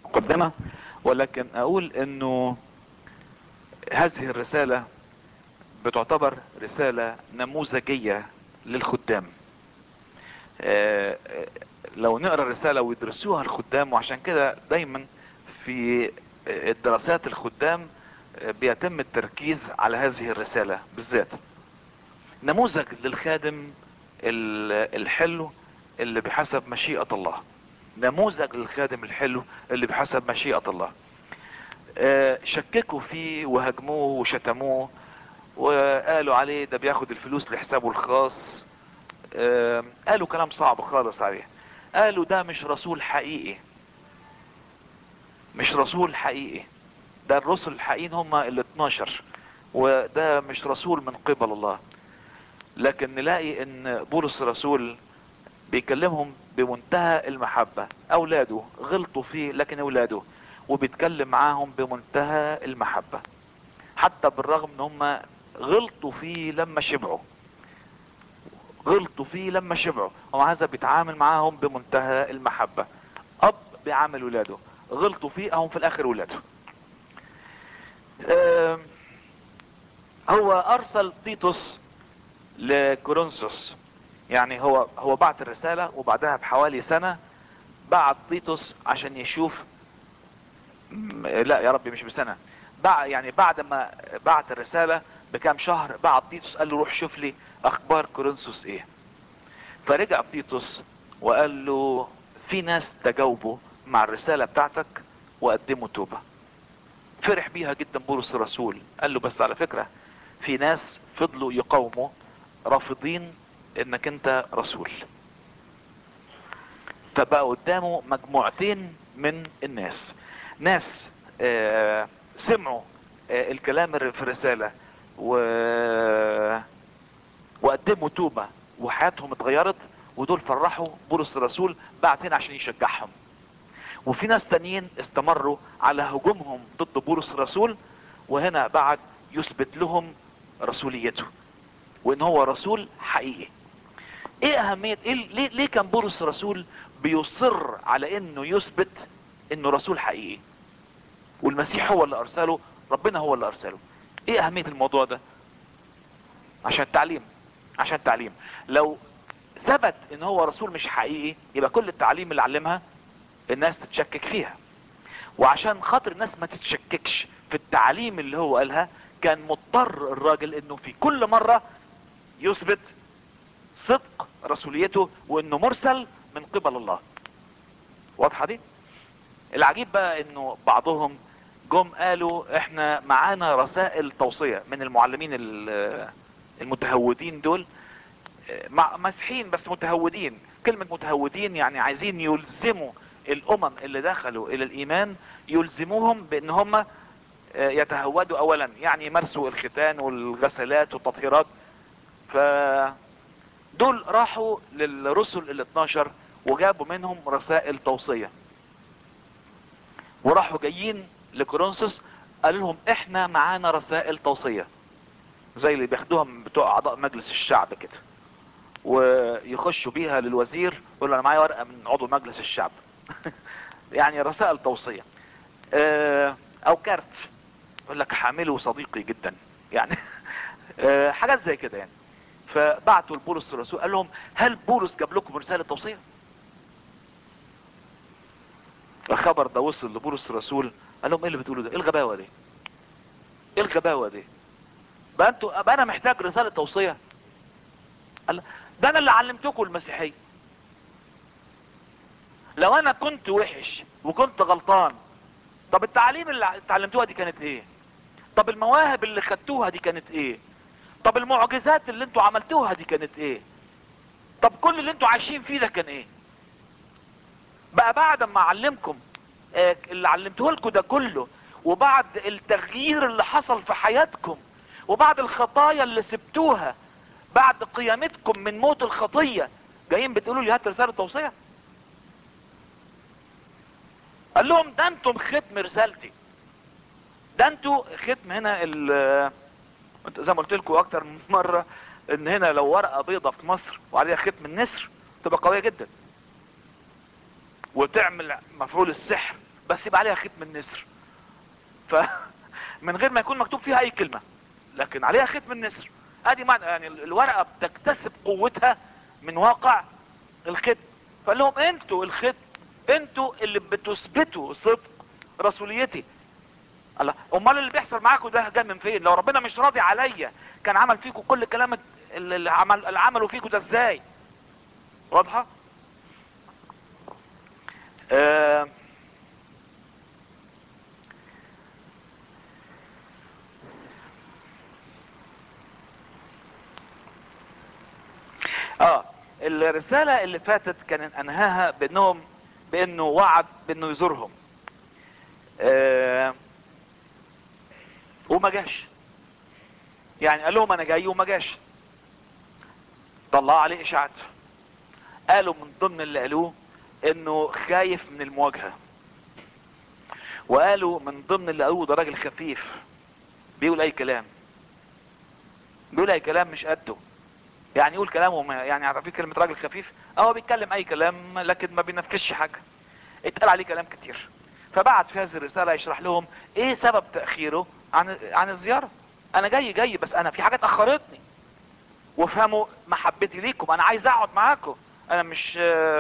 مقدمة ولكن اقول انه هذه الرسالة بتعتبر رسالة نموذجية للخدام آه، آه، لو نقرا الرسالة ويدرسوها الخدام وعشان كده دايما في آه، الدراسات الخدام آه، بيتم التركيز على هذه الرسالة بالذات نموذج للخادم ال- الحلو اللي بحسب مشيئة الله نموذج للخادم الحلو اللي بحسب مشيئة الله آه، شككوا فيه وهاجموه وشتموه وقالوا عليه ده بياخد الفلوس لحسابه الخاص آه، قالوا كلام صعب خالص عليه قالوا ده مش رسول حقيقي مش رسول حقيقي ده الرسل الحقيقيين هم ال 12 وده مش رسول من قبل الله لكن نلاقي ان بولس الرسول بيكلمهم بمنتهى المحبة اولاده غلطوا فيه لكن اولاده وبيتكلم معاهم بمنتهى المحبة حتى بالرغم ان هم غلطوا فيه لما شبعوا غلطوا فيه لما شبعوا ومع هذا بيتعامل معاهم بمنتهى المحبة اب بيعامل ولاده غلطوا فيه هم في الاخر ولاده آم، هو ارسل تيتوس لكورنثوس يعني هو هو بعت الرسالة وبعدها بحوالي سنة بعت تيتوس عشان يشوف م- لا يا ربي مش بسنة بع يعني بعد ما بعت الرسالة بكام شهر بعت تيتوس قال له روح شوف لي اخبار كورنثوس ايه فرجع تيتوس وقال له في ناس تجاوبوا مع الرسالة بتاعتك وقدموا توبة فرح بيها جدا بولس الرسول قال له بس على فكرة في ناس فضلوا يقاوموا رافضين انك انت رسول فبقى قدامه مجموعتين من الناس ناس آه سمعوا آه الكلام اللي في الرسالة و وقدموا توبة وحياتهم اتغيرت ودول فرحوا بولس الرسول بعتين عشان يشجعهم وفي ناس تانيين استمروا على هجومهم ضد بولس الرسول وهنا بعد يثبت لهم رسوليته وان هو رسول حقيقي ايه اهمية إيه ليه, ليه كان بولس الرسول بيصر على انه يثبت انه رسول حقيقي والمسيح هو اللي ارسله ربنا هو اللي ارسله ايه اهمية الموضوع ده عشان التعليم عشان التعليم لو ثبت ان هو رسول مش حقيقي يبقى كل التعليم اللي علمها الناس تتشكك فيها وعشان خاطر الناس ما تتشككش في التعليم اللي هو قالها كان مضطر الراجل انه في كل مرة يثبت صدق رسوليته وانه مرسل من قبل الله واضحة دي العجيب بقى انه بعضهم جم قالوا احنا معانا رسائل توصية من المعلمين ال- المتهودين دول مع مسيحيين بس متهودين كلمة متهودين يعني عايزين يلزموا الامم اللي دخلوا الى الايمان يلزموهم بان هم آه، يتهودوا اولا يعني يمارسوا الختان والغسلات والتطهيرات ف دول راحوا للرسل ال 12 وجابوا منهم رسائل توصية وراحوا جايين لكورنثوس قالوا لهم احنا معانا رسائل توصية زي اللي بياخدوها من بتوع اعضاء مجلس الشعب كده ويخشوا بيها للوزير يقول له انا معايا ورقة من عضو مجلس الشعب يعني رسائل توصية اه، او كارت يقول لك حامله صديقي جدا يعني اه، حاجات زي كده يعني فبعتوا لبولس الرسول قال لهم هل بولس جاب لكم رسالة توصية الخبر ده وصل لبولس الرسول قال لهم ايه اللي بتقولوا ده ايه الغباوة دي ايه الغباوة دي بقى انتوا بقى انا محتاج رسالة توصية قال ده انا اللي علمتكم المسيحية لو انا كنت وحش وكنت غلطان طب التعليم اللي اتعلمتوها دي كانت ايه طب المواهب اللي خدتوها دي كانت ايه طب المعجزات اللي انتوا عملتوها دي كانت ايه طب كل اللي انتوا عايشين فيه ده كان ايه بقى بعد ما اعلمكم آه، اللي علمته لكم ده كله وبعد التغيير اللي حصل في حياتكم وبعد الخطايا اللي سبتوها بعد قيامتكم من موت الخطية جايين بتقولوا لي هات رسالة توصية قال لهم ده انتم ختم رسالتي ده انتوا ختم هنا ال زي ما قلت لكم اكتر من مرة ان هنا لو ورقة بيضة في مصر وعليها ختم النسر تبقى قوية جدا وتعمل مفعول السحر بس يبقى عليها ختم النسر ف من غير ما يكون مكتوب فيها اي كلمة لكن عليها ختم النسر ادي معنى يعني الورقة بتكتسب قوتها من واقع الختم فقال لهم انتوا الختم انتوا اللي بتثبتوا صدق رسوليتي الله امال اللي بيحصل معاكم ده جاي من فين لو ربنا مش راضي عليا كان عمل فيكم كل الكلام اللي عمل اللي عملوا فيكم ده ازاي واضحه آه اه الرسالة اللي فاتت كان انهاها بانهم بانه وعد بانه يزورهم آه وما جاش يعني قال لهم انا جاي وما جاش طلع عليه اشاعات قالوا من ضمن اللي قالوه انه خايف من المواجهة وقالوا من ضمن اللي قالوه ده راجل خفيف بيقول اي كلام بيقول اي كلام مش قده يعني يقول كلامه ما يعني عارفين كلمة راجل خفيف اه بيتكلم اي كلام لكن ما بينفكش حاجة اتقال عليه كلام كتير فبعت في هذه الرسالة يشرح لهم ايه سبب تأخيره عن عن الزيارة انا جاي جاي بس انا في حاجات اخرتني وافهموا محبتي ليكم انا عايز اقعد معاكم انا مش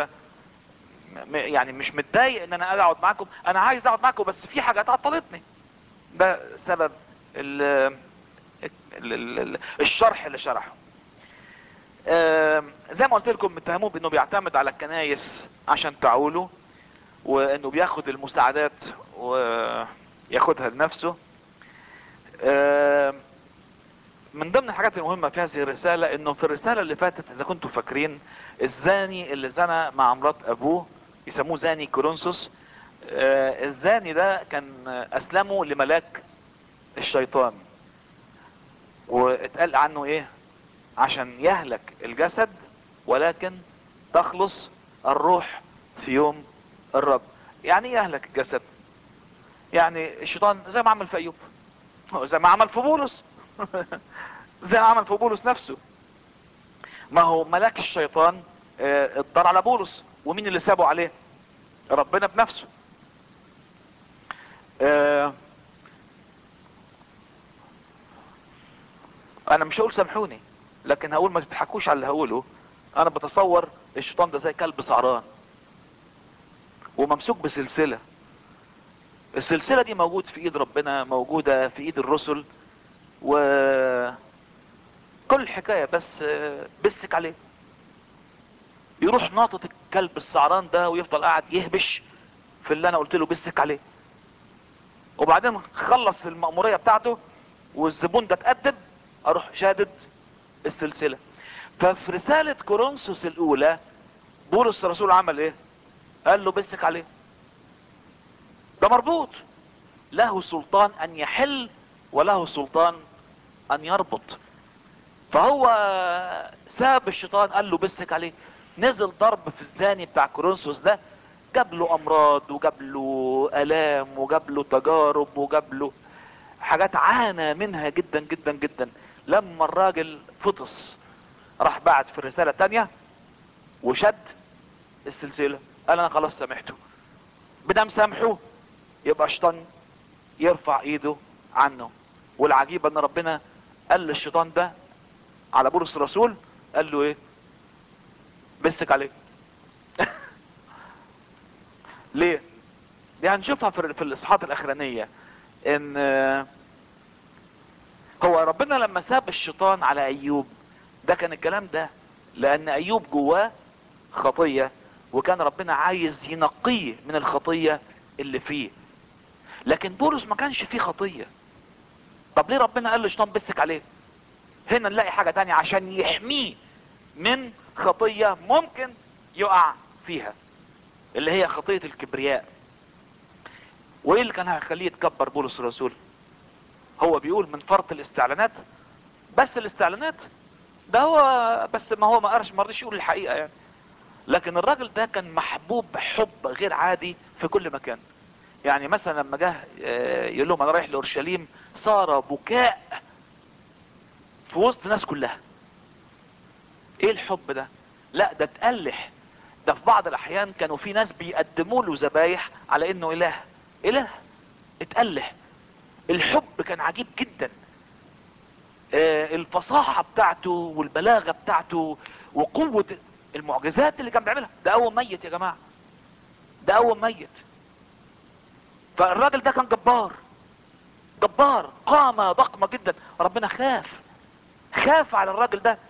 يعني مش متضايق ان انا اقعد معاكم انا عايز اقعد معاكم بس في حاجات عطلتني ده سبب ال ال ال الشرح اللي شرحه زي ما قلت لكم متهموه بانه بيعتمد على الكنايس عشان تعوله وانه بياخد المساعدات وياخدها لنفسه من ضمن الحاجات المهمة في هذه الرسالة انه في الرسالة اللي فاتت اذا كنتوا فاكرين الزاني اللي زنى مع مرات ابوه يسموه زاني كورنثوس الزاني ده كان اسلمه لملاك الشيطان واتقال عنه ايه عشان يهلك الجسد ولكن تخلص الروح في يوم الرب يعني ايه يهلك الجسد يعني الشيطان زي ما عمل في ايوب زي ما عمل في بولس زي ما عمل في بولس نفسه ما هو ملاك الشيطان اتضر على بولس ومين اللي سابه عليه ربنا بنفسه اه انا مش هقول سامحوني لكن هقول ما تضحكوش على اللي هقوله انا بتصور الشيطان ده زي كلب سعران وممسوك بسلسلة السلسلة دي موجود في ايد ربنا موجودة في ايد الرسل و كل الحكاية بس بسك عليه يروح ناطط الكلب السعران ده ويفضل قاعد يهبش في اللي انا قلت له بسك عليه وبعدين خلص المأمورية بتاعته والزبون ده اتأدب اروح شادد السلسلة ففي رسالة كورنثوس الاولى بولس الرسول عمل ايه قال له بسك عليه ده مربوط له سلطان ان يحل وله سلطان ان يربط فهو ساب الشيطان قال له بسك عليه نزل ضرب في الزاني بتاع كورنثوس ده جاب له امراض وجاب له الام وجاب له تجارب وجاب له حاجات عانى منها جدا جدا جدا لما الراجل فطس راح بعت في الرسالة تانية وشد السلسلة قال انا خلاص سامحته بدم سامحه يبقى الشيطان يرفع ايده عنه والعجيب ان ربنا قال للشيطان ده على بولس الرسول قال له ايه بسك عليه ليه دي هنشوفها في في الاصحاحات الاخرانيه ان هو ربنا لما ساب الشيطان على ايوب ده كان الكلام ده لان ايوب جواه خطيه وكان ربنا عايز ينقيه من الخطيه اللي فيه لكن بولس ما كانش فيه خطيه طب ليه ربنا قال للشيطان بسك عليه هنا نلاقي حاجه تانية عشان يحميه من خطيه ممكن يقع فيها اللي هي خطيه الكبرياء وايه اللي كان هيخليه يتكبر بولس الرسول هو بيقول من فرط الاستعلانات بس الاستعلانات ده هو بس ما هو ما قرش ما رضيش يقول الحقيقه يعني لكن الراجل ده كان محبوب حب غير عادي في كل مكان يعني مثلا لما جه يقول لهم انا رايح لاورشليم صار بكاء في وسط الناس كلها ايه الحب ده لا ده اتقلح ده في بعض الاحيان كانوا في ناس بيقدموا له ذبايح على انه اله اله اتأله الحب كان عجيب جدا آه، الفصاحة بتاعته والبلاغة بتاعته وقوة المعجزات اللي كان بيعملها ده اول ميت يا جماعة ده اول ميت فالراجل ده كان جبار جبار قامة ضخمة جدا ربنا خاف خاف على الراجل ده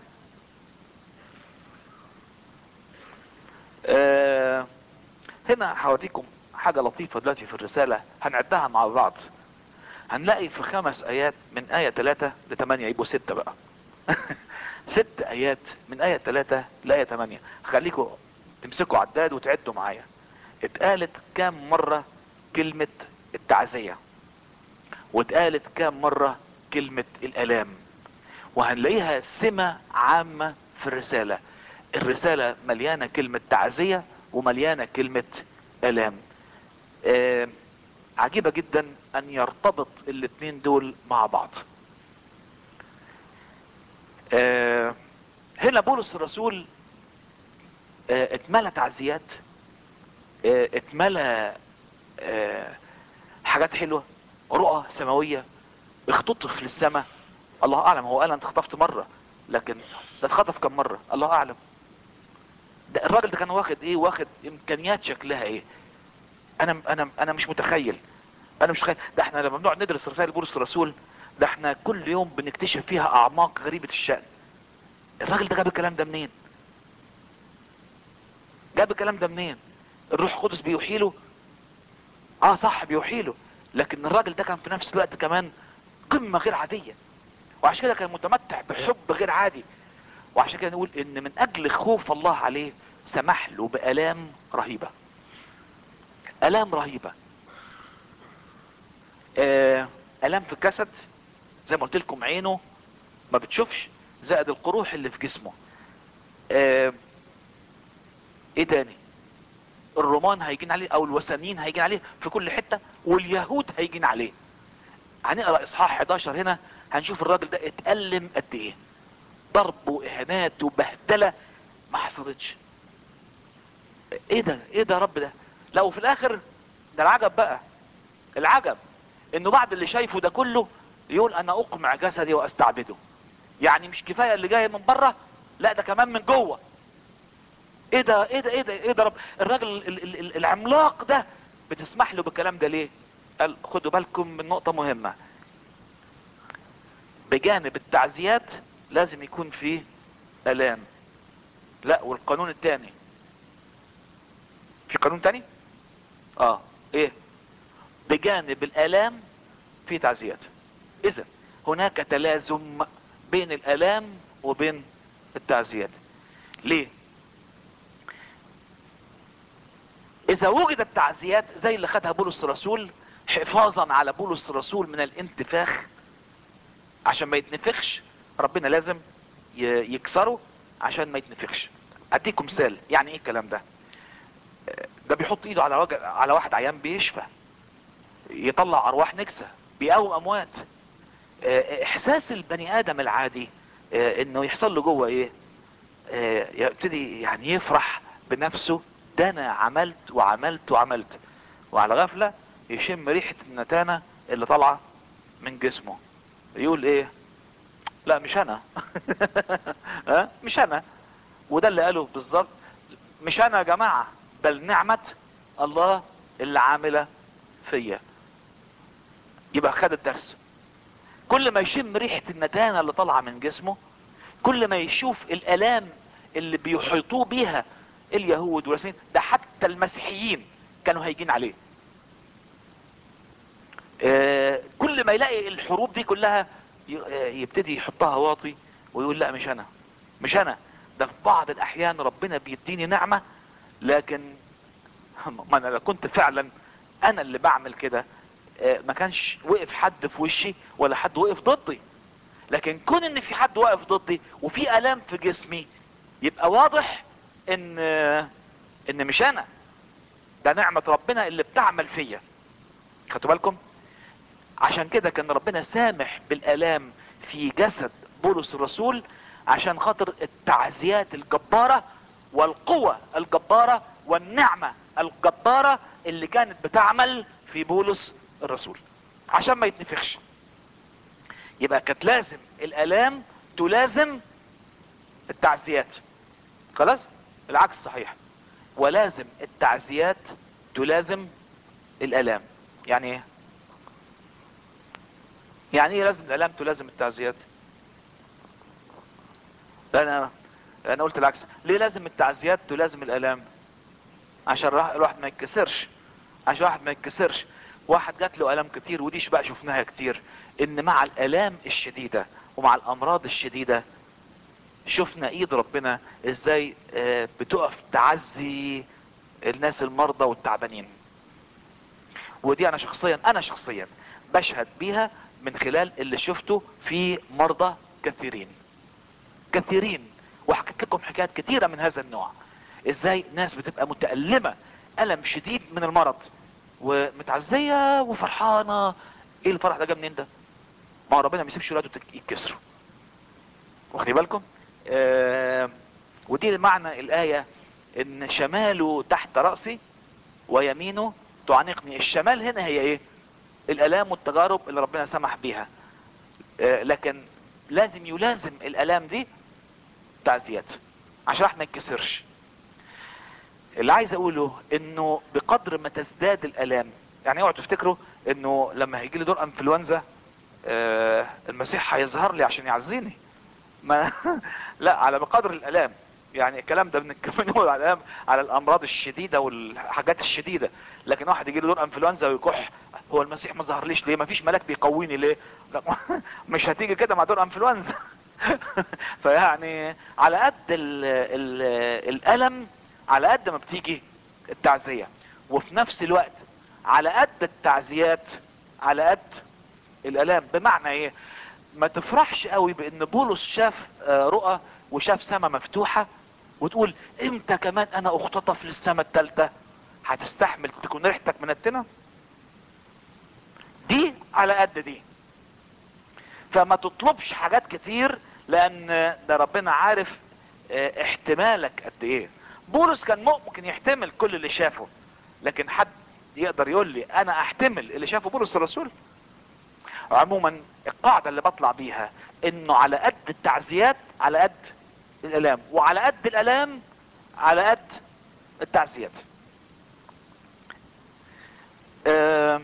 آه هنا هوريكم حاجة لطيفة دلوقتي في الرسالة هنعدها مع بعض هنلاقي في خمس ايات من اية 3 ل 8 يبقوا ستة بقى ست ايات من اية 3 لاية 8 خليكم تمسكوا عداد وتعدوا معايا اتقالت كام مرة كلمة التعزية واتقالت كام مرة كلمة الالام وهنلاقيها سمة عامة في الرسالة الرسالة مليانة كلمة تعزية ومليانة كلمة الام آه عجيبة جدا ان يرتبط الاتنين دول مع بعض آه هنا بولس الرسول آه اتملى تعزيات آه اتملى آه حاجات حلوة رؤى سماوية اختطف للسماء الله اعلم هو قال انت خطفت مرة لكن ده اتخطف كم مرة الله اعلم ده الراجل ده كان واخد ايه واخد امكانيات شكلها ايه انا انا انا مش متخيل انا مش متخيل ده احنا لما بنقعد ندرس رسائل بولس الرسول ده احنا كل يوم بنكتشف فيها اعماق غريبة الشأن الراجل ده جاب الكلام ده منين جاب الكلام ده منين الروح القدس بيوحيله اه صح بيوحيله لكن الراجل ده كان في نفس الوقت كمان قمة غير عادية وعشان كده كان متمتع بحب غير عادي وعشان كده نقول ان من اجل خوف الله عليه سمح له بآلام رهيبة آلام رهيبة آه، آلام في الجسد زي ما قلت لكم عينه ما بتشوفش زائد القروح اللي في جسمه آه، ايه تاني الرومان هيجين عليه او الوثنيين هيجين عليه في كل حتة واليهود هيجين عليه هنقرا اصحاح 11 هنا هنشوف الراجل ده اتألم قد ايه ضرب واهانات وبهدلة ما حصلتش ايه ده ايه ده يا رب ده لا وفي الاخر ده العجب بقى العجب انه بعد اللي شايفه ده كله يقول انا اقمع جسدي واستعبده يعني مش كفاية اللي جاي من بره لا ده كمان من جوه ايه ده ايه ده ايه ده ايه ده رب الراجل ال- ال- ال- العملاق ده بتسمح له بالكلام ده ليه قال خدوا بالكم من نقطة مهمة بجانب التعزيات لازم يكون فيه الام لا والقانون التاني في قانون تاني اه ايه بجانب الالام في تعزيات اذا هناك تلازم بين الالام وبين التعزيات ليه اذا وجدت تعزيات زي اللي خدها بولس الرسول حفاظا على بولس الرسول من الانتفاخ عشان ما يتنفخش ربنا لازم ي- يكسره عشان ما يتنفخش اديكم مثال يعني ايه الكلام ده آه، ده بيحط ايده على وجه على واحد عيان بيشفى يطلع ارواح نكسة بيقوم اموات آه، احساس البني ادم العادي آه، انه يحصل له جوه ايه آه، يبتدي يعني يفرح بنفسه ده انا عملت وعملت وعملت وعلى غفلة يشم ريحة النتانة اللي طالعة من جسمه يقول ايه لا مش انا ها مش انا وده اللي قاله بالظبط مش انا يا جماعة بل نعمة الله اللي عاملة فيا يبقى خد الدرس كل ما يشم ريحة النتانة اللي طالعة من جسمه كل ما يشوف الالام اللي بيحيطوه بيها اليهود والسنين ده حتى المسيحيين كانوا هيجين عليه آه، كل ما يلاقي الحروب دي كلها ي- آه، يبتدي يحطها واطي ويقول لا مش انا مش انا ده في بعض الاحيان ربنا بيديني نعمة لكن ما انا لو كنت فعلا انا اللي بعمل كده آه، ما كانش وقف حد في وشي ولا حد وقف ضدي لكن كون ان في حد واقف ضدي وفي الام في جسمي يبقى واضح ان آه، ان مش انا ده نعمة ربنا اللي بتعمل فيا خدتوا بالكم عشان كده كان ربنا سامح بالالام في جسد بولس الرسول عشان خاطر التعزيات الجبارة والقوة الجبارة والنعمة الجبارة اللي كانت بتعمل في بولس الرسول عشان ما يتنفخش يبقى كانت لازم الالام تلازم التعزيات خلاص العكس صحيح ولازم التعزيات تلازم الالام يعني ايه يعني ايه لازم الالام تلازم التعزيات لا انا انا قلت العكس ليه لازم التعزيات تلازم الالام عشان الواحد الواحد ما يتكسرش عشان الواحد ما يتكسرش واحد جات له الام كتير وديش بقى شفناها كتير ان مع الالام الشديدة ومع الامراض الشديدة شفنا ايد ربنا ازاي آه، بتقف تعزي الناس المرضى والتعبانين ودي انا شخصيا انا شخصيا بشهد بيها من خلال اللي شفته في مرضى كثيرين كثيرين وحكيت لكم حكايات كثيرة من هذا النوع ازاي ناس بتبقى متألمة ألم شديد من المرض ومتعزية وفرحانة ايه الفرح ده جا منين ده ما هو ربنا ما يسيبش ولاده تك- يتكسروا واخدين بالكم آه ودي معنى الآية ان شماله تحت رأسي ويمينه تعانقني الشمال هنا هي ايه الالام والتجارب اللي ربنا سمح بيها آه لكن لازم يلازم الالام دي تعزيات عشان احنا ما يتكسرش اللي عايز اقوله انه بقدر ما تزداد الالام يعني اوعوا تفتكروا انه لما هيجي لي دور انفلونزا آه المسيح هيظهر لي عشان يعزيني ما لا على بقدر الالام يعني الكلام ده بنتكلم على الالام على الامراض الشديده والحاجات الشديده لكن واحد يجي له دور انفلونزا ويكح هو المسيح ما ظهرليش ليه ما فيش ملاك بيقويني ليه لا مش هتيجي كده مع دور انفلونزا فيعني على قد ال ال الالم على قد ما بتيجي التعزيه وفي نفس الوقت على قد التعزيات على قد الالام بمعنى ايه ما تفرحش قوي بان بولس شاف آه، رؤى وشاف سماء مفتوحة وتقول امتى كمان انا اختطف للسماء التالتة هتستحمل تكون ريحتك منتنة دي على قد دي فما تطلبش حاجات كتير لان ده ربنا عارف آه، احتمالك قد ايه بولس كان ممكن يحتمل كل اللي شافه لكن حد يقدر يقول لي انا احتمل اللي شافه بولس الرسول عموما القاعدة اللي بطلع بيها انه على قد التعزيات على قد الالام وعلى قد الالام على قد التعزيات آه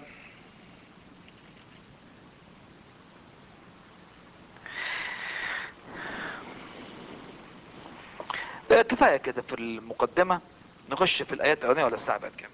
آه، كفاية كده في المقدمة نخش في الايات الاولانية ولا الساعة بقت كام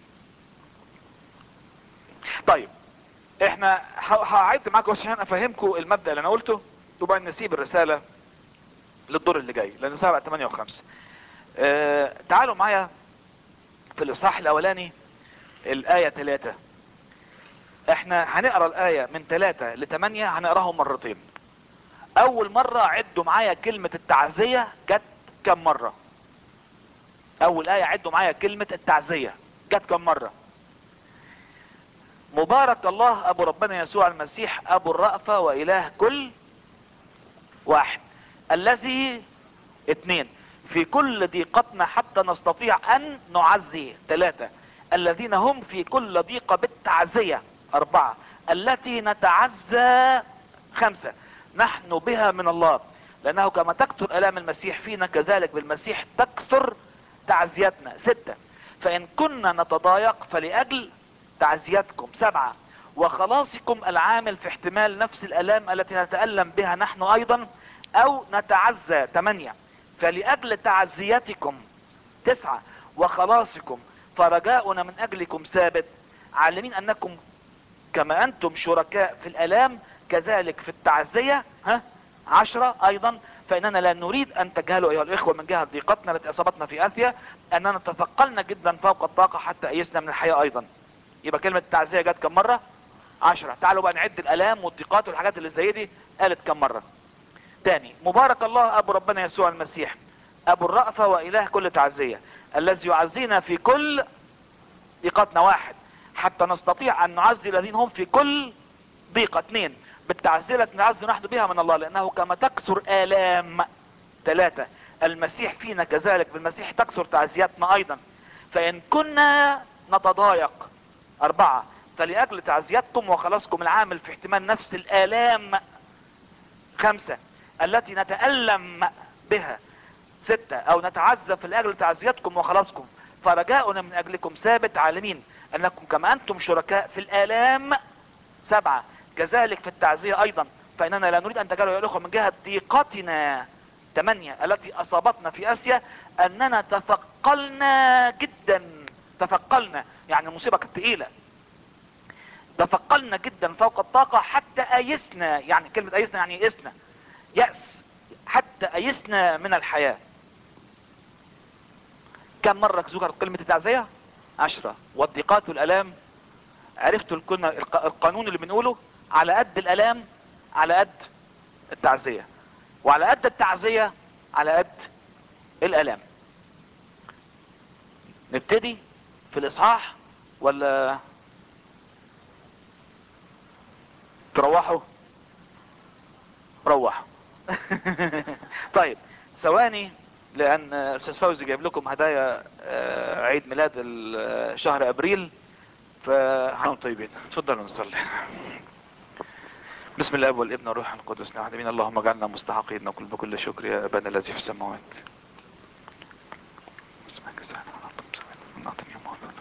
طيب احنا ه- هعد معاكم بس عشان افهمكم المبدأ اللي انا قلته وبعدين نسيب الرسالة للدور اللي جاي لان الساعة بقت 8 و5 اه تعالوا معايا في الاصحاح الاولاني الاية 3 احنا هنقرا الاية من 3 ل 8 هنقراهم مرتين اول مرة عدوا معايا كلمة التعزية جت كم مرة اول اية عدوا معايا كلمة التعزية جت كم مرة مبارك الله ابو ربنا يسوع المسيح ابو الرأفة واله كل واحد الذي اثنين في كل ضيقتنا حتى نستطيع ان نعزي ثلاثة الذين هم في كل ضيقة بالتعزية اربعة التي نتعزى خمسة نحن بها من الله لانه كما تكثر الام المسيح فينا كذلك بالمسيح تكثر تعزيتنا ستة فان كنا نتضايق فلاجل تعزيتكم سبعة وخلاصكم العامل في احتمال نفس الالام التي نتألم بها نحن ايضا او نتعزى ثمانية فلأجل تعزيتكم تسعة وخلاصكم فرجاؤنا من اجلكم ثابت عالمين انكم كما انتم شركاء في الالام كذلك في التعزية ها عشرة ايضا فاننا لا نريد ان تجهلوا ايها الاخوة من جهة ضيقتنا التي اصابتنا في اثيا اننا تثقلنا جدا فوق الطاقة حتى ايسنا من الحياة ايضا يبقى كلمة التعزية جت كم مرة عشرة تعالوا بقى نعد الالام والضيقات والحاجات اللي زي دي قالت كم مرة تاني مبارك الله ابو ربنا يسوع المسيح ابو الرأفة واله كل تعزية الذي يعزينا في كل ضيقتنا واحد حتى نستطيع ان نعزي الذين هم في كل ضيقة اثنين بالتعزية التي نعزي نحن بها من الله لانه كما تكثر الام ثلاثة المسيح فينا كذلك بالمسيح تكثر تعزيتنا ايضا فان كنا نتضايق اربعة فلأجل تعزيتكم وخلاصكم العامل في احتمال نفس الآلام خمسة التي نتألم بها ستة او نتعذب في الاجل تعزيتكم وخلاصكم فرجاؤنا من اجلكم ثابت عالمين انكم كما انتم شركاء في الالام سبعة كذلك في التعزية ايضا فاننا لا نريد ان تجعلوا يا الاخوة من جهة ضيقتنا ثمانية التي اصابتنا في اسيا اننا تثقلنا جدا تثقلنا يعني المصيبة كانت تقيلة تثقلنا جدا فوق الطاقة حتى ايسنا يعني كلمة ايسنا يعني يئسنا يأس حتى ايسنا من الحياة كم مرة ذكر كلمة التعزية عشرة والضيقات والالام عرفتوا الكلمة الق- القانون اللي بنقوله على قد الالام على قد التعزية وعلى قد التعزية على قد الالام نبتدي في الاصحاح ولا تروحوا روحوا طيب ثواني لان استاذ فوزي جايب لكم هدايا آه، عيد ميلاد ال- شهر ابريل فهانوا طيبين اتفضلوا نصلي بسم الله والابن والروح القدس نعم امين اللهم اجعلنا مستحقين نقول بكل شكر يا ابانا الذي في السماوات اسمك سعد ونعطم سعد ونعطم يا مولانا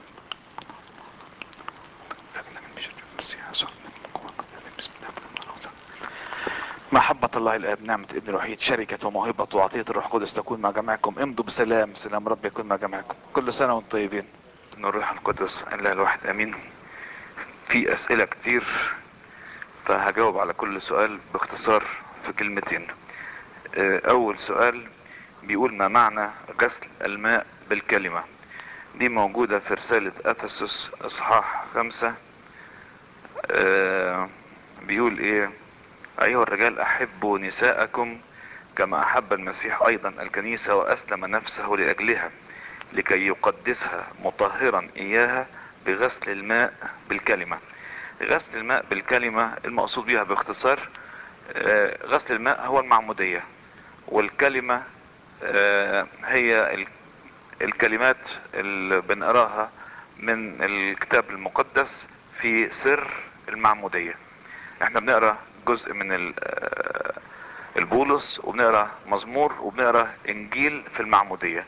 لكن من شر المسيح يسوع من القوة بسم الله الرحمن الرحيم محبة الله الآب نعمة ابن الوحيد شركة وموهبة وعطية الروح القدس تكون مع جميعكم امضوا بسلام سلام رب يكون مع جميعكم كل سنة وانتم طيبين ان الروح القدس الله الواحد امين في اسئلة كتير فهجاوب على كل سؤال باختصار في كلمتين اه، اول سؤال بيقول ما معنى غسل الماء بالكلمة دي موجودة في رسالة افسس اصحاح خمسة اه، بيقول ايه ايها الرجال احبوا نساءكم كما احب المسيح ايضا الكنيسة واسلم نفسه لاجلها لكي يقدسها مطهرا اياها بغسل الماء بالكلمة غسل الماء بالكلمة المقصود بها باختصار آه، غسل الماء هو المعمودية والكلمة آه، هي ال- الكلمات اللي بنقراها من الكتاب المقدس في سر المعمودية احنا بنقرا جزء من ال- آه، البولس وبنقرا مزمور وبنقرا انجيل في المعمودية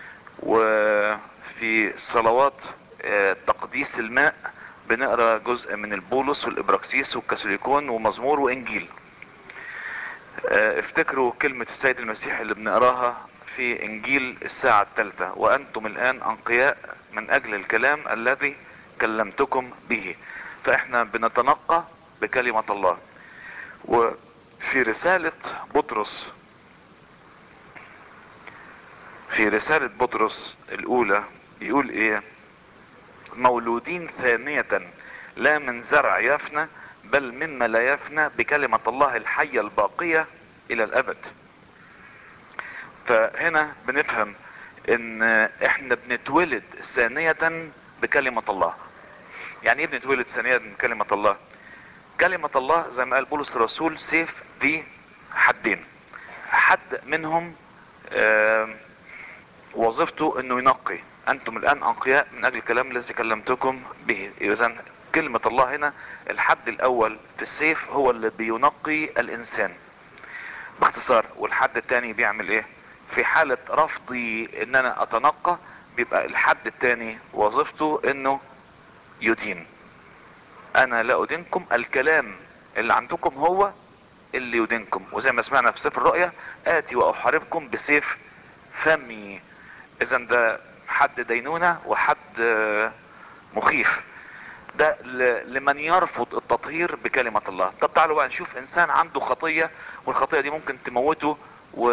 وفي صلوات آه، تقديس الماء بنقرا جزء من البولس والابراكسيس والكاثوليكون ومزمور وانجيل آه، افتكروا كلمة السيد المسيح اللي بنقراها في انجيل الساعة الثالثة وانتم الان انقياء من اجل الكلام الذي كلمتكم به فاحنا بنتنقى بكلمة الله وفي رسالة بطرس في رسالة بطرس الاولى يقول ايه مولودين ثانية لا من زرع يفنى بل مما لا يفنى بكلمة الله الحية الباقية الى الابد فهنا بنفهم ان احنا بنتولد ثانية بكلمة الله يعني ايه بنتولد ثانية بكلمة الله كلمة الله زي ما قال بولس الرسول سيف ذي حدين حد منهم آم، وظيفته انه ينقي انتم الان انقياء من اجل الكلام الذي كلمتكم به اذا كلمة الله هنا الحد الاول في السيف هو اللي بينقي الانسان باختصار والحد التاني بيعمل ايه في حالة رفضي ان انا اتنقى بيبقى الحد التاني وظيفته انه يدين انا لا ادينكم الكلام اللي عندكم هو اللي يدينكم وزي ما سمعنا في سفر الرؤيا اتي واحاربكم بسيف فمي اذا ده حد دينونة وحد آه، مخيف ده ل- لمن يرفض التطهير بكلمة الله طب تعالوا بقى نشوف انسان عنده خطية والخطية دي ممكن تموته و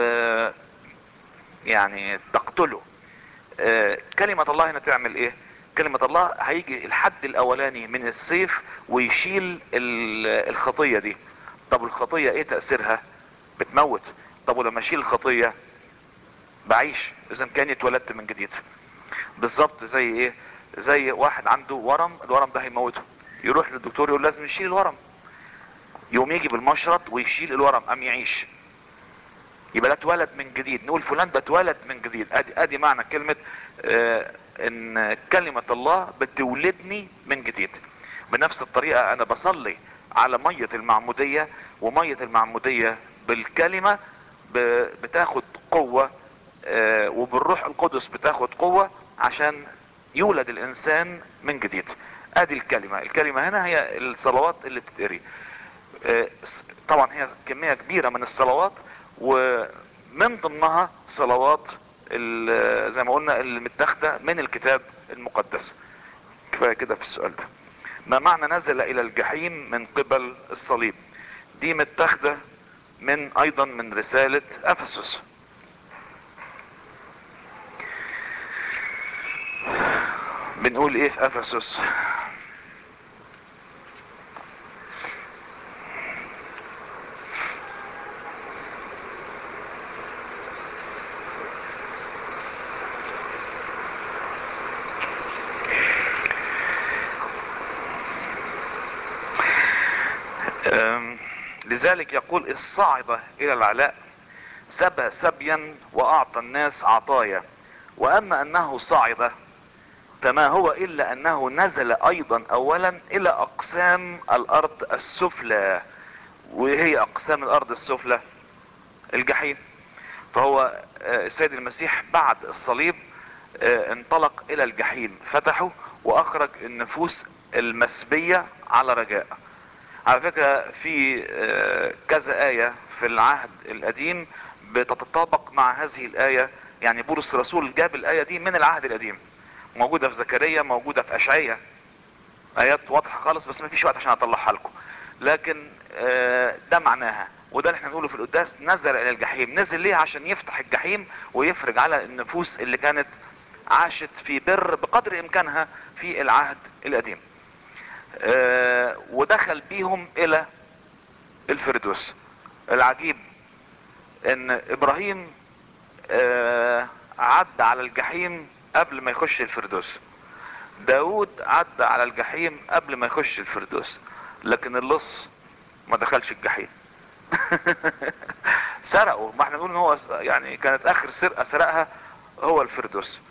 يعني تقتله آه، كلمة الله هنا تعمل ايه كلمة الله هيجي الحد الاولاني من السيف ويشيل ال- الخطية دي طب الخطية ايه تأثيرها بتموت طب ولما اشيل الخطية بعيش اذا كاني اتولدت من جديد بالظبط زي ايه زي واحد عنده ورم الورم ده هيموته يروح للدكتور يقول لازم يشيل الورم يقوم يجي بالمشرط ويشيل الورم ام يعيش يبقى ده اتولد من جديد نقول فلان ده اتولد من جديد ادي ادي معنى كلمة آه ان كلمة الله بتولدني من جديد بنفس الطريقة انا بصلي على مية المعمودية ومية المعمودية بالكلمة ب- بتاخد قوة آه، وبالروح القدس بتاخد قوة عشان يولد الانسان من جديد ادي الكلمة الكلمة هنا هي الصلوات اللي بتتقري آه، طبعا هي كمية كبيرة من الصلوات ومن ضمنها صلوات ال- زي ما قلنا اللي متاخدة من الكتاب المقدس كفاية كده في السؤال ده ما معنى نزل الى الجحيم من قبل الصليب دي متاخدة من ايضا من رسالة افسس بنقول ايه في افسس أم، لذلك يقول الصاعدة الى العلاء سبى سبيا واعطى الناس عطايا واما انه صعد فما هو الا انه نزل ايضا اولا الى اقسام الارض السفلى وهي اقسام الارض السفلى الجحيم فهو آه، السيد المسيح بعد الصليب آه، انطلق الى الجحيم فتحه واخرج النفوس المسبية على رجاء على فكرة في آه، كذا آية في العهد القديم بتتطابق مع هذه الآية يعني بولس الرسول جاب الآية دي من العهد القديم موجودة في زكريا موجودة في أشعية آيات واضحة خالص بس ما فيش وقت عشان أطلعها لكم لكن آه، ده معناها وده اللي احنا بنقوله في القداس نزل إلى الجحيم نزل ليه عشان يفتح الجحيم ويفرج على النفوس اللي كانت عاشت في بر بقدر إمكانها في العهد القديم آه، ودخل بيهم الى الفردوس العجيب ان ابراهيم آه، عدى على الجحيم قبل ما يخش الفردوس داود عدى على الجحيم قبل ما يخش الفردوس لكن اللص ما دخلش الجحيم سرقوا ما احنا بنقول ان هو يعني كانت اخر سرقة سرقها هو الفردوس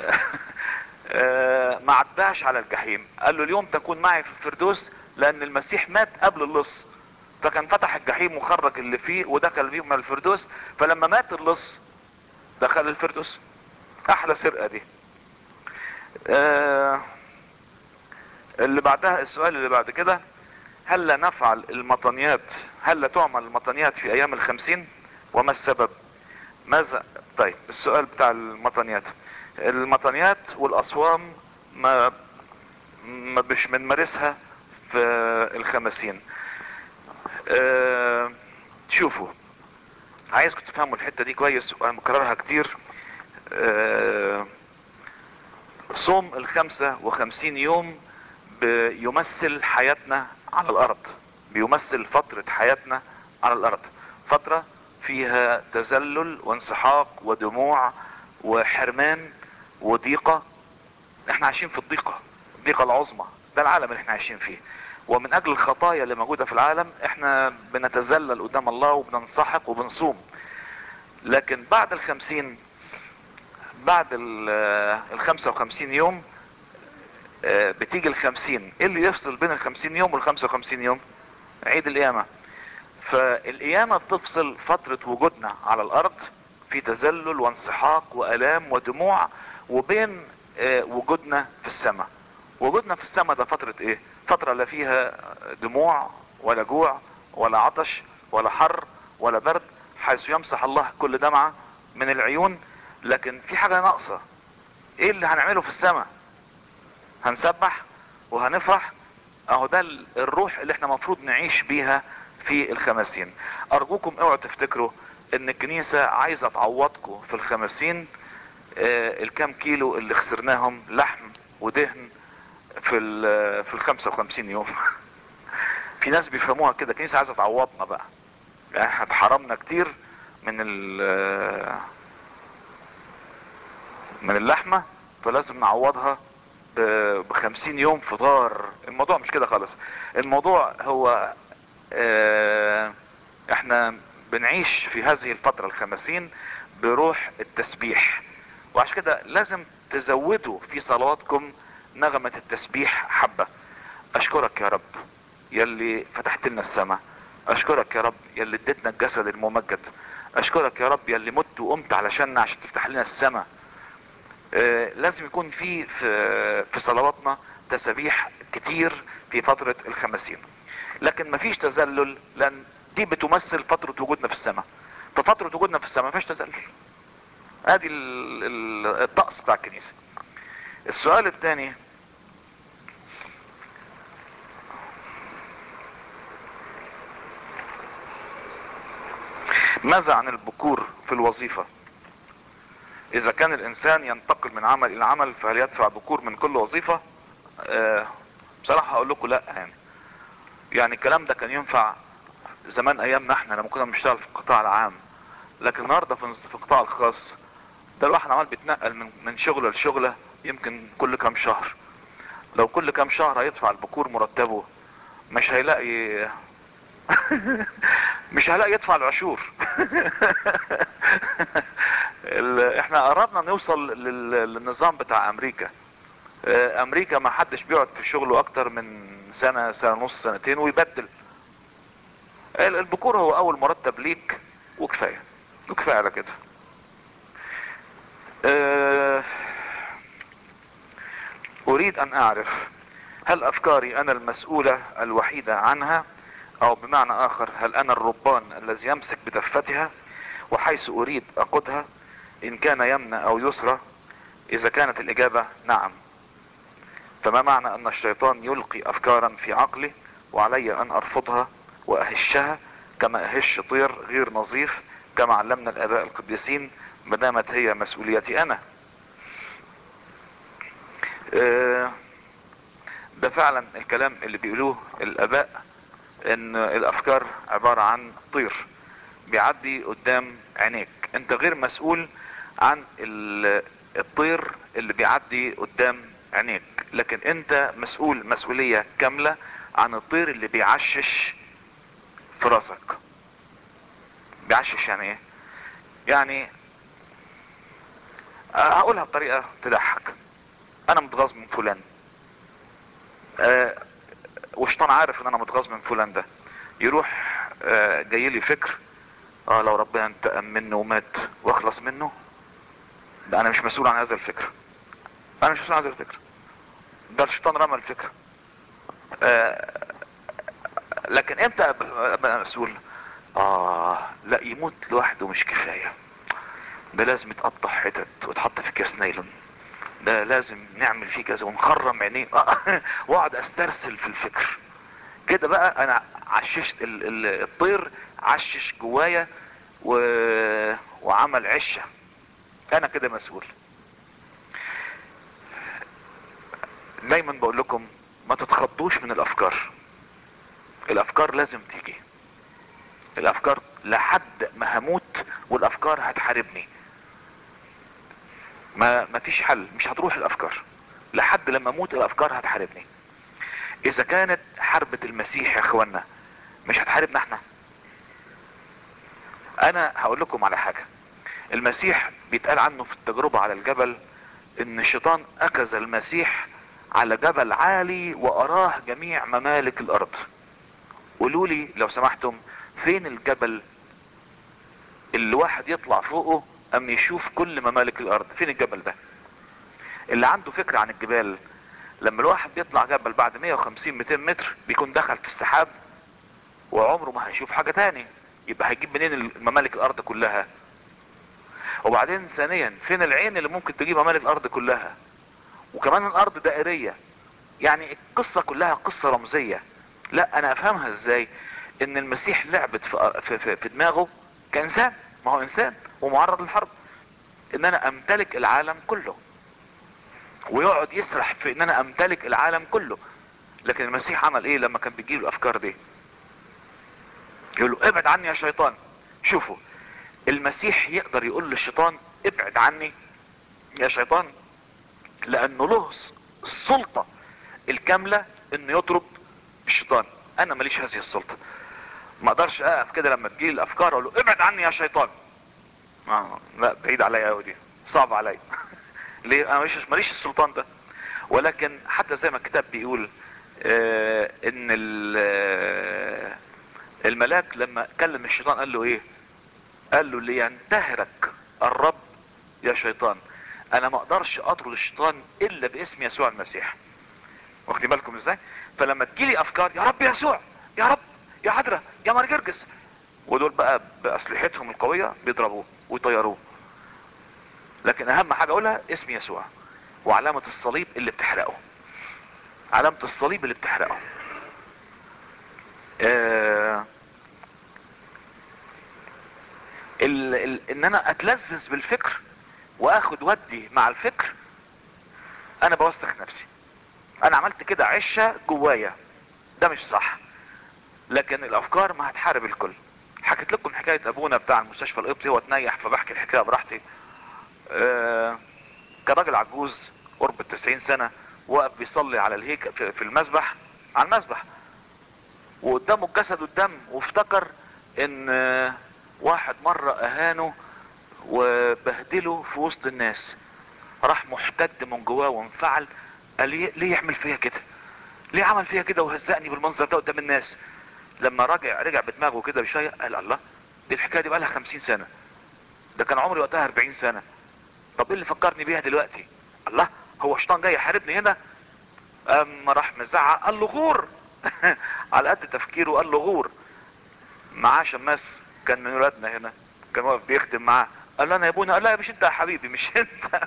آه، ما عداش على الجحيم قال له اليوم تكون معي في الفردوس لان المسيح مات قبل اللص فكان فتح الجحيم وخرج اللي فيه ودخل بيهم الفردوس فلما مات اللص دخل الفردوس احلى سرقة دي آه، اللي بعدها السؤال اللي بعد كده هل لا نفعل المطنيات هل لا تعمل المطنيات في ايام الخمسين وما السبب ماذا طيب السؤال بتاع المطنيات المطنيات والاصوام ما ما مش بنمارسها في الخمسين أه شوفوا عايزكم تفهموا الحتة دي كويس وانا مكررها كتير أه صوم الخمسة وخمسين يوم بيمثل حياتنا على الارض بيمثل فترة حياتنا على الارض فترة فيها تذلل وانسحاق ودموع وحرمان وضيقة احنا عايشين في الضيقة الضيقة العظمى ده العالم اللي احنا عايشين فيه ومن اجل الخطايا اللي موجودة في العالم احنا بنتذلل قدام الله وبننسحق وبنصوم لكن بعد الخمسين بعد الخمسة وخمسين يوم آه، بتيجي الخمسين ايه اللي يفصل بين الخمسين يوم والخمسة وخمسين يوم عيد القيامة فالقيامة بتفصل فترة وجودنا على الارض في تذلل وانسحاق والام ودموع وبين آه، وجودنا في السماء وجودنا في السماء ده فترة ايه فترة لا فيها دموع ولا جوع ولا عطش ولا حر ولا برد حيث يمسح الله كل دمعة من العيون لكن في حاجة ناقصة ايه اللي هنعمله في السماء هنسبح وهنفرح اهو ده ال- الروح اللي احنا مفروض نعيش بيها في الخمسين ارجوكم اوعوا تفتكروا ان الكنيسة عايزة تعوضكم في الخمسين آه، الكام كيلو اللي خسرناهم لحم ودهن في ال في الخمسة وخمسين يوم في ناس بيفهموها كده الكنيسة عايزة تعوضنا بقى يعني احنا اتحرمنا كتير من ال من اللحمة فلازم نعوضها بخمسين يوم فطار الموضوع مش كده خالص الموضوع هو اه احنا بنعيش في هذه الفترة الخمسين بروح التسبيح وعشان كده لازم تزودوا في صلواتكم نغمة التسبيح حبة اشكرك يا رب يلي فتحت لنا السماء اشكرك يا رب يلي اديتنا الجسد الممجد اشكرك يا رب يلي مت وقمت علشاننا عشان تفتح لنا السماء آه لازم يكون في في في صلواتنا تسابيح كتير في فترة الخمسين لكن مفيش تذلل لان دي بتمثل فترة وجودنا في السماء ففترة وجودنا في السماء مفيش تذلل ادي ال- ال- الطقس بتاع الكنيسة السؤال الثاني ماذا عن البكور في الوظيفة اذا كان الانسان ينتقل من عمل الى عمل فهل يدفع بكور من كل وظيفة آه بصراحة اقول لكم لا يعني يعني الكلام ده كان ينفع زمان ايامنا احنا لما كنا بنشتغل في القطاع العام لكن النهارده في في القطاع الخاص ده الواحد عمال بيتنقل من من شغله لشغله يمكن كل كام شهر لو كل كام شهر هيدفع البكور مرتبه مش هيلاقي مش هيلاقي يدفع العشور ال- احنا قربنا نوصل لل- للنظام بتاع امريكا آه، امريكا ما حدش بيقعد في شغله اكتر من سنة سنة ونص سنتين ويبدل ال- البكور هو اول مرتب ليك وكفاية وكفاية على كده آه، اريد ان اعرف هل افكاري انا المسؤولة الوحيدة عنها او بمعنى اخر هل انا الربان الذي يمسك بدفتها وحيث اريد اقودها ان كان يمنى او يسرى اذا كانت الاجابة نعم فما معنى ان الشيطان يلقي افكارا في عقلي وعلي ان ارفضها واهشها كما اهش طير غير نظيف كما علمنا الاباء القديسين ما دامت هي مسؤوليتي انا آه، ده فعلا الكلام اللي بيقولوه الاباء ان الافكار عبارة عن طير بيعدي قدام عينيك انت غير مسؤول عن ال- الطير اللي بيعدي قدام عينيك لكن انت مسؤول مسؤولية كاملة عن الطير اللي بيعشش في راسك بيعشش يعني ايه يعني آه، هقولها بطريقة تضحك انا متغاظ من فلان آه، وشطان عارف ان انا متغاظ من فلان ده يروح آه، جاي لي فكر اه لو ربنا انتقم منه ومات واخلص منه ده انا مش مسؤول عن هذا الفكر انا مش مسؤول عن هذا الفكر ده الشيطان رمى الفكرة آه لكن امتى ابقى أبقى مسؤول اه لا يموت لوحده مش كفاية ده لازم يتقطع حتت ويتحط في كاس نايلون ده لازم نعمل فيه كذا ونخرم عينيه واقعد استرسل في الفكر كده بقى انا عششت ال- ال- الطير عشش جوايا و... وعمل عشة انا كده مسؤول دايما بقول لكم ما تتخضوش من الافكار الافكار لازم تيجي الافكار لحد ما هموت والافكار هتحاربني ما ما فيش حل مش هتروح الافكار لحد لما اموت الافكار هتحاربني اذا كانت حربة المسيح يا اخوانا مش هتحاربنا احنا انا هقول لكم على حاجة المسيح بيتقال عنه في التجربة على الجبل ان الشيطان اخذ المسيح على جبل عالي واراه جميع ممالك الارض قولوا لي لو سمحتم فين الجبل اللي واحد يطلع فوقه ام يشوف كل ممالك الارض فين الجبل ده اللي عنده فكرة عن الجبال لما الواحد بيطلع جبل بعد 150 200 متر بيكون دخل في السحاب وعمره ما هيشوف حاجة تاني يبقى هيجيب منين الممالك الارض كلها وبعدين ثانيا فين العين اللي ممكن تجيب ممالك الارض كلها وكمان الارض دائرية يعني القصة كلها قصة رمزية لا انا افهمها ازاي ان المسيح لعبت في, في, في, في دماغه كانسان ما هو انسان ومعرض للحرب ان انا امتلك العالم كله ويقعد يسرح في ان انا امتلك العالم كله لكن المسيح عمل ايه لما كان بيجيله الافكار دي يقول له ابعد عني يا شيطان شوفوا المسيح يقدر يقول للشيطان ابعد عني يا شيطان لانه له السلطة الكاملة انه يطرد الشيطان انا ماليش هذه السلطة ما اقدرش اقف كده لما تجيلي الافكار اقول له ابعد عني يا شيطان آه لا بعيد عليا قوي دي صعب عليا ليه انا ماليش ماليش السلطان ده ولكن حتى زي ما الكتاب بيقول آه ان ال- آه، الملاك لما كلم الشيطان قال له ايه قال له لينتهرك الرب يا شيطان انا ما اقدرش اطرد الشيطان الا باسم يسوع المسيح واخدين بالكم ازاي فلما تجيلي افكار يا رب يسوع يا رب يا حضرة يا مرجرجس ودول بقى باسلحتهم القوية بيضربوه ويطيروه لكن اهم حاجة اقولها اسم يسوع وعلامة الصليب اللي بتحرقه علامة الصليب اللي بتحرقه آه ال ال ان انا اتلذذ بالفكر واخد ودي مع الفكر انا بوسخ نفسي انا عملت كده عشة جوايا ده مش صح لكن الافكار ما هتحارب الكل حكيت لكم حكاية ابونا بتاع المستشفى القبطي هو اتنيح فبحكي الحكاية براحتي آه كان راجل عجوز قرب التسعين سنة وقف بيصلي على الهيكل في في المسبح على المسبح وقدامه الجسد والدم وافتكر ان آه، واحد مرة اهانه وبهدله في وسط الناس راح محتد من جواه وانفعل قال ليه, ليه يعمل فيا كده ليه عمل فيا كده وهزقني بالمنظر ده قدام الناس لما رجع رجع بدماغه كده بشوية قال الله دي الحكاية دي بقالها خمسين سنة ده كان عمري وقتها اربعين سنة طب ايه اللي فكرني بيها دلوقتي الله هو الشيطان جاي يحاربني هنا اما راح مزعق قال له غور على قد تفكيره قال له غور معاه شماس كان من ولادنا هنا كان واقف بيخدم معاه قال له انا يا ابونا قال لا مش انت يا حبيبي مش انت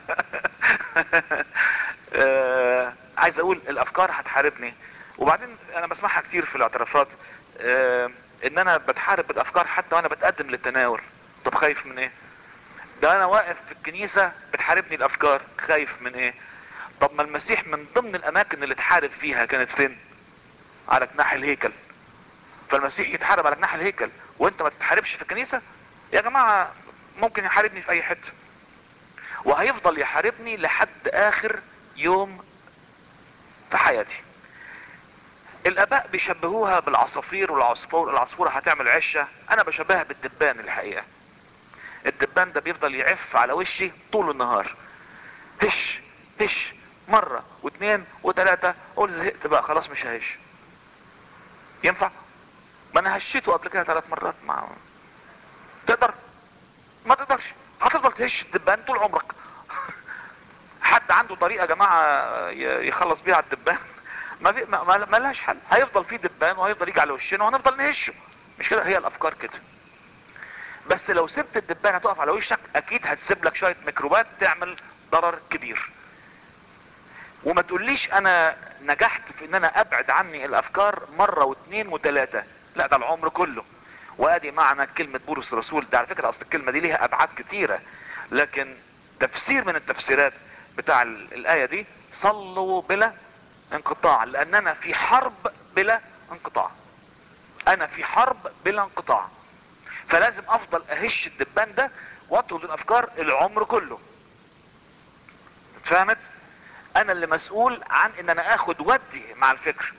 آه عايز اقول الافكار هتحاربني وبعدين انا بسمعها كتير في الاعترافات آه ان انا بتحارب بالافكار حتى وانا بتقدم للتناول طب خايف من ايه ده انا واقف في الكنيسة بتحاربني الافكار خايف من ايه طب ما المسيح من ضمن الاماكن اللي اتحارب فيها كانت فين على جناح الهيكل فالمسيح يتحارب على جناح الهيكل وانت ما تتحاربش في الكنيسة يا جماعة ممكن يحاربني في اي حتة وهيفضل يحاربني لحد اخر يوم في حياتي الاباء بيشبهوها بالعصافير والعصفور العصفورة هتعمل عشة انا بشبهها بالدبان الحقيقة الدبان ده بيفضل يعف على وشي طول النهار هش هش مرة واثنين وثلاثة قول زهقت بقى خلاص مش ههش ينفع ما انا هشيته قبل كده ثلاث مرات مع تقدر ما تقدرش هتفضل تهش الدبان طول عمرك حد عنده طريقة يا جماعة ي- يخلص بيها الدبان ما, في ما, ما ما لهاش حل هيفضل فيه دبان وهيفضل يجي على وشنا وهنفضل نهشه مش كده هي الافكار كده بس لو سبت الدبانة تقف على وشك اكيد هتسيب لك شوية ميكروبات تعمل ضرر كبير وما تقوليش انا نجحت في ان انا ابعد عني الافكار مرة واثنين وثلاثة لا ده العمر كله وادي معنى كلمة بولس الرسول ده على فكرة اصل الكلمة دي ليها ابعاد كتيرة لكن تفسير من التفسيرات بتاع ال- الاية دي صلوا بلا انقطاع لاننا في حرب بلا انقطاع انا في حرب بلا انقطاع فلازم افضل اهش الدبان ده واطرد الافكار العمر كله اتفهمت انا اللي مسؤول عن ان انا اخد ودي مع الفكر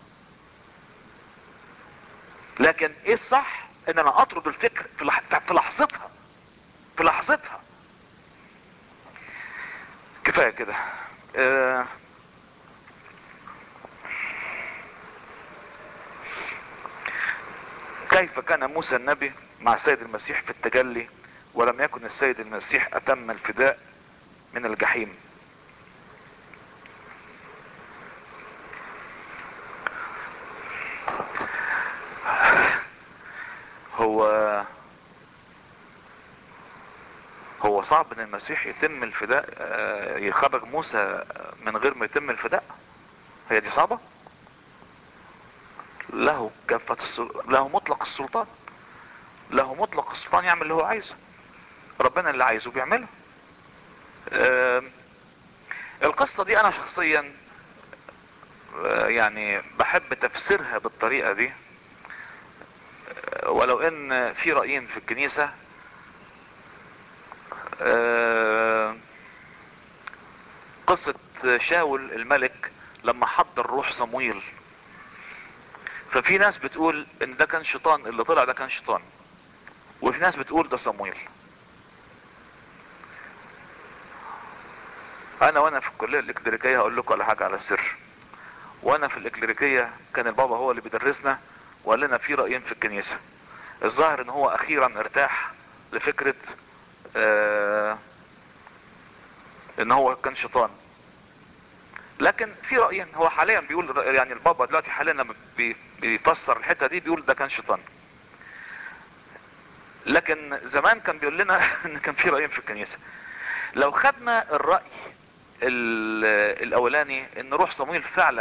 لكن ايه الصح ان انا اطرد الفكر في لح- في لحظتها في لحظتها كفايه كده آه كيف كان موسى النبي مع السيد المسيح في التجلي ولم يكن السيد المسيح اتم الفداء من الجحيم هو هو صعب ان المسيح يتم الفداء آه، يخرج موسى من غير ما يتم الفداء هي دي صعبة له كافة السل... له مطلق السلطان له مطلق السلطان يعمل اللي هو عايزه ربنا اللي عايزه بيعمله آم، القصة دي انا شخصيا آه، يعني بحب تفسيرها بالطريقة دي آه، ولو ان في رأيين في الكنيسة آه، قصة شاول الملك لما حضر روح صمويل ففي ناس بتقول ان ده كان شيطان اللي طلع ده كان شيطان وفي ناس بتقول ده صمويل انا وانا في الكليه الالكتريكيه هقول لكم على حاجه على سر وانا في الاكليريكية كان البابا هو اللي بيدرسنا وقال لنا في رأيين في الكنيسة الظاهر ان هو اخيرا ارتاح لفكرة آه ان هو كان شيطان لكن في رأيين هو حاليا بيقول يعني البابا دلوقتي حاليا لما بي- بيفسر الحتة دي بيقول ده كان شيطان لكن زمان كان بيقول لنا ان كان في رأيين في الكنيسة لو خدنا الرأي ال- الاولاني ان روح صمويل فعلا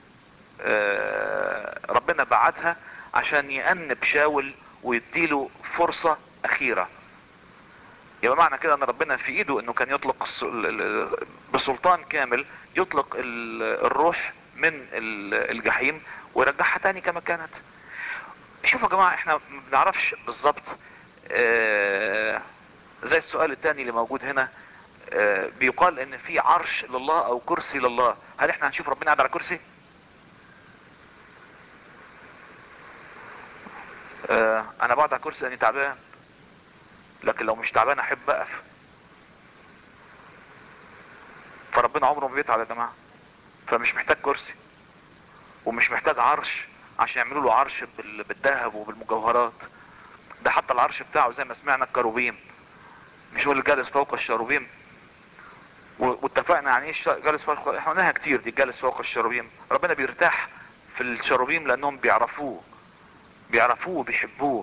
آه، ربنا بعتها عشان يأنب شاول ويديله فرصة اخيرة يبقى معنى كده ان ربنا في ايده انه كان يطلق الس- ال- ال- بسلطان كامل يطلق ال- الروح من ال- الجحيم ويرجعها تاني كما كانت شوفوا يا جماعة احنا ما بنعرفش بالظبط آه، زي السؤال التاني اللي موجود هنا آه، بيقال ان في عرش لله او كرسي لله هل احنا هنشوف ربنا قاعد على كرسي آه، انا بقعد على كرسي لاني تعبان لكن لو مش تعبان احب اقف فربنا عمره ما بيتعب يا جماعه فمش محتاج كرسي ومش محتاج عرش عشان يعملوا له عرش بال- بالذهب وبالمجوهرات ده حتى العرش بتاعه زي ما سمعنا الكروبيم مش هو اللي جالس فوق الشاروبيم و- واتفقنا يعني ايه الش- جالس فوق احنا قلناها كتير دي جالس فوق الشاروبيم ربنا بيرتاح في الشاروبيم لانهم بيعرفوه بيعرفوه وبيحبوه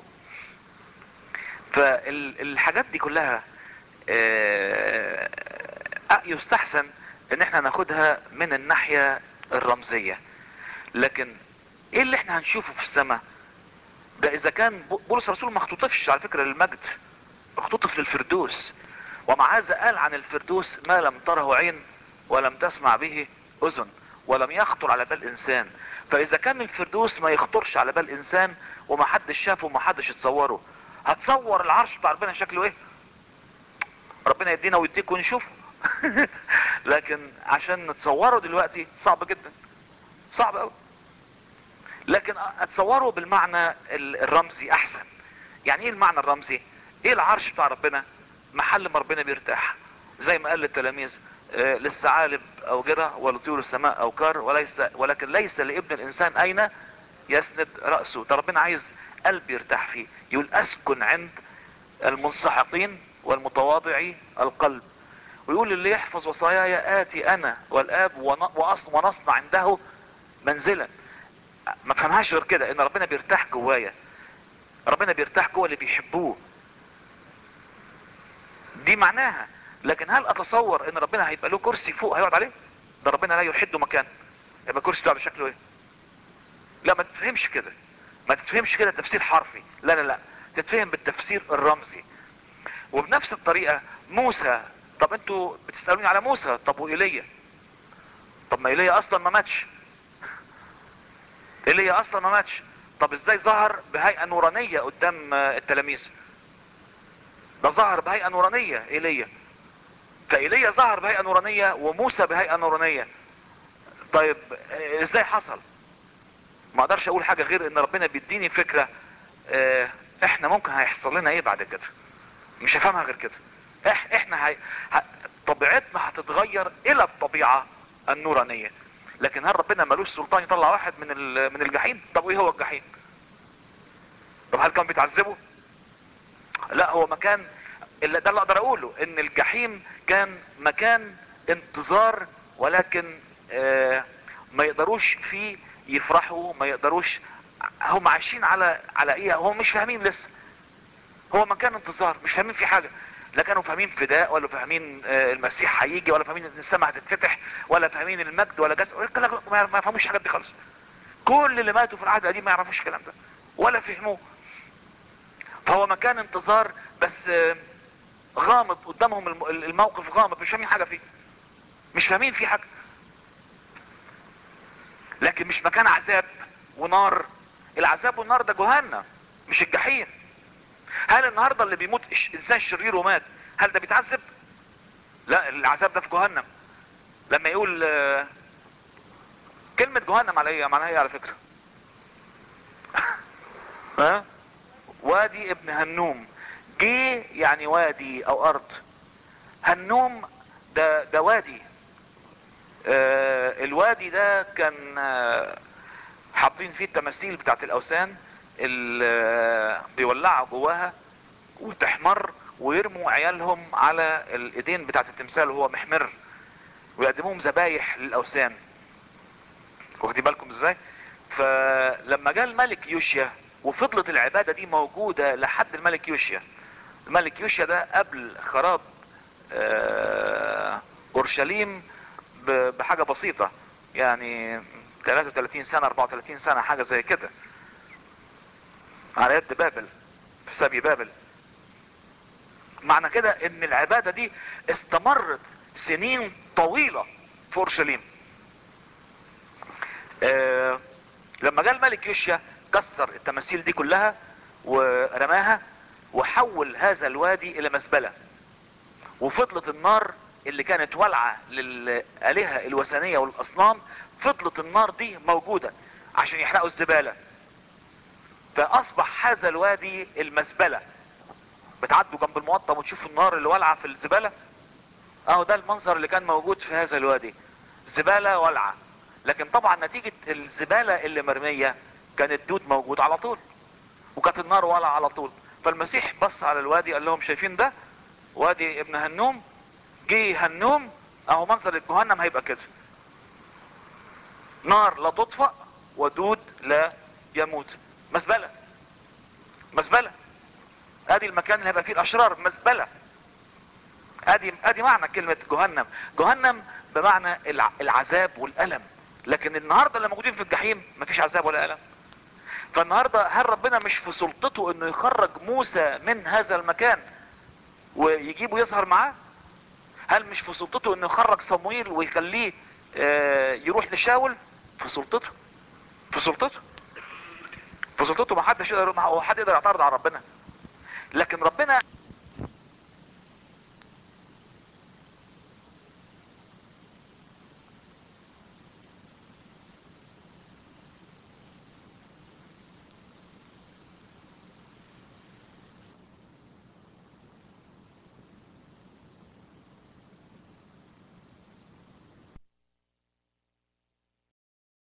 فالحاجات دي كلها آه، آه، يستحسن ان احنا ناخدها من الناحية الرمزية لكن ايه اللي احنا هنشوفه في السماء ده اذا كان ب- بولس الرسول ما اختطفش على فكرة للمجد اختطف للفردوس ومع هذا قال عن الفردوس ما لم تره عين ولم تسمع به اذن ولم يخطر على بال انسان فاذا كان الفردوس ما يخطرش على بال انسان وما حدش شافه وما حدش اتصوره هتصور العرش بتاع ربنا شكله ايه ربنا يدينا ويديك ونشوفه لكن عشان نتصوره دلوقتي صعب جدا صعب قوي لكن اتصوره بالمعنى ال- الرمزي احسن يعني ايه المعنى الرمزي ايه العرش بتاع ربنا محل ما ربنا بيرتاح زي ما قال للتلاميذ آه، للثعالب اوجرة ولطيور السماء اوكار وليس ولكن ليس لابن الانسان اين يسند رأسه ده ربنا عايز قلب يرتاح فيه يقول اسكن عند المنسحقين والمتواضعي القلب ويقول اللي يحفظ وصاياي اتي انا والاب ون- وأص- ونصنع عنده منزلا ما فهمهاش غير كده ان ربنا بيرتاح جوايا ربنا بيرتاح جوا اللي بيحبوه دي معناها لكن هل اتصور ان ربنا هيبقى له كرسي فوق هيقعد عليه ده ربنا لا يحد مكان يبقى الكرسي بتاعه بشكله ايه لا ما تفهمش كده ما تتفهمش كده تفسير حرفي لا لا لا تتفهم بالتفسير الرمزي وبنفس الطريقة موسى طب انتوا بتسألوني على موسى طب وإيليا طب ما إيليا اصلا ما ماتش ايليا اصلا ما ماتش طب ازاي ظهر بهيئة نورانية قدام آه، التلاميذ ده ظهر بهيئة نورانية ايليا فايليا ظهر بهيئة نورانية وموسى بهيئة نورانية طيب آه، ازاي حصل ما اقدرش اقول حاجة غير ان ربنا بيديني فكرة آه، احنا ممكن هيحصل لنا ايه بعد كده مش هفهمها غير كده إح احنا هي... ه... طبيعتنا هتتغير الى الطبيعة النورانية لكن هل ربنا ملوش سلطان يطلع واحد من ال... من الجحيم طب وايه هو الجحيم طب هل كان بيتعذبوا لا هو مكان اللي ده اللي اقدر اقوله ان الجحيم كان مكان انتظار ولكن آه ما يقدروش فيه يفرحوا ما يقدروش هم عايشين على على ايه هم مش فاهمين لسه هو مكان انتظار مش فاهمين في حاجة لا كانوا فاهمين فداء ولا فاهمين آه، المسيح هيجي ولا فاهمين ان السماء هتتفتح ولا فاهمين المجد ولا جس ولا الكلام- ما ما يفهموش الحاجات دي خالص كل اللي ماتوا في العهد القديم ما يعرفوش الكلام ده ولا فهموه فهو مكان انتظار بس آه، غامض قدامهم الم- الموقف غامض مش فاهمين حاجة فيه مش فاهمين فيه حاجة لكن مش مكان عذاب ونار العذاب والنار ده جهنم مش الجحيم هل النهاردة اللي بيموت إش- انسان شرير ومات هل ده بيتعذب لا العذاب ده في جهنم لما يقول آه، كلمة جهنم على ايه معناها ايه على فكرة ها وادي ابن هنوم جي يعني وادي او ارض هنوم ده ده وادي آه الوادي ده كان آه حاطين فيه التماثيل بتاعت الاوثان اللي آه بيولعوا جواها وتحمر ويرموا عيالهم على الايدين بتاعت التمثال وهو محمر ويقدموهم ذبايح للاوثان واخدين بالكم ازاي فلما جاء الملك يوشيا وفضلت العبادة دي موجودة لحد الملك يوشيا الملك يوشيا ده قبل خراب آه، اورشليم ب- بحاجة بسيطة يعني 33 سنة 34 سنة حاجة زي كده على يد بابل في سبي بابل معنى كده ان العبادة دي استمرت سنين طويلة في اورشليم آه لما جاء الملك يوشيا كسر التماثيل دي كلها ورماها وحول هذا الوادي الى مزبلة وفضلت النار اللي كانت والعة للآلهة الوثنية والأصنام فضلت النار دي موجودة عشان يحرقوا الزبالة فأصبح هذا الوادي المزبلة بتعدوا جنب المقطم وتشوفوا النار اللي والعة في الزبالة اهو ده المنظر اللي كان موجود في هذا الوادي زبالة والعة لكن طبعا نتيجة الزبالة اللي مرمية كان الدود موجود على طول وكانت النار والعة على طول فالمسيح بص على الوادي قال لهم شايفين ده وادي ابن هنوم جه هنوم اهو منظر الجهنم هيبقى كده نار لا تطفأ ودود لا يموت مزبلة مزبلة ادي المكان اللي هيبقى فيه الاشرار مزبلة ادي ادي معنى كلمة جهنم جهنم بمعنى الع- العذاب والالم لكن النهاردة اللي موجودين في الجحيم مفيش عذاب ولا الم فالنهاردة هل ربنا مش في سلطته انه يخرج موسى من هذا المكان ويجيبه يظهر معاه هل مش في سلطته انه يخرج صمويل ويخليه آه، يروح لشاول في سلطته في سلطته في سلطته ما حدش يقدر ما هو حد يقدر يعترض على ربنا لكن ربنا